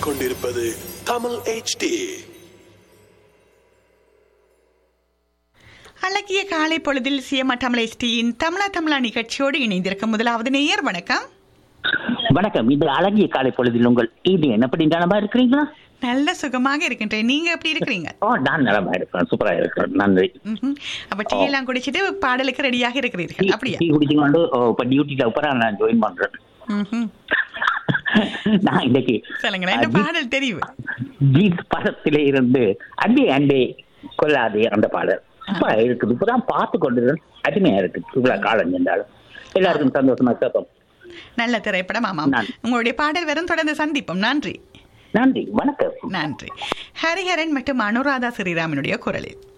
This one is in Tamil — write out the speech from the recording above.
கேட்டுக்கொண்டிருப்பது தமிழ் HD அழகிய காலை பொழுதில் சிஎம் தமிழ் தமிழா தமிழா நிகழ்ச்சியோடு இணைந்திருக்கும் முதலாவது நேயர் வணக்கம் வணக்கம் இந்த அழகிய காலை பொழுதில் உங்கள் இது என்ன பண்ணி நலமா இருக்கிறீங்களா நல்ல சுகமாக இருக்கின்றேன் நீங்க எப்படி இருக்கிறீங்க ஓ நான் நலமா இருக்கிறேன் சூப்பரா இருக்கிறேன் நன்றி ம்ஹும். அப்ப டீ எல்லாம் குடிச்சிட்டு பாடலுக்கு ரெடியாக இருக்கிறீர்கள் டீ- அப்படியா டீ குடிச்சுக்கொண்டு ஓ, இப்ப டியூட்டில அப்புறம் நான் ஜாயின் பண்றேன் ம்ஹும். நான் இன்னைக்கு சொல்லுங்களேன் என்ன அஹ், பாடல் தெரியும் ஜீத் படத்திலே இருந்து அண்டே அண்டே கொல்லாதே அந்த பாடல் சூப்பரா இருக்குது இப்பதான் பார்த்து கொண்டு அருமையா இருக்கு இவ்வளவு காலம் சென்றாலும் எல்லாருக்கும் சந்தோஷமா கேட்போம் நல்ல திரைப்படம் ஆமாம் நன்றி. உங்களுடைய பாடல் வரும் தொடர்ந்து சந்திப்போம் நன்றி நன்றி வணக்கம் நன்றி ஹரிஹரன் மற்றும் அனுராதா ஸ்ரீராமனுடைய குரலில்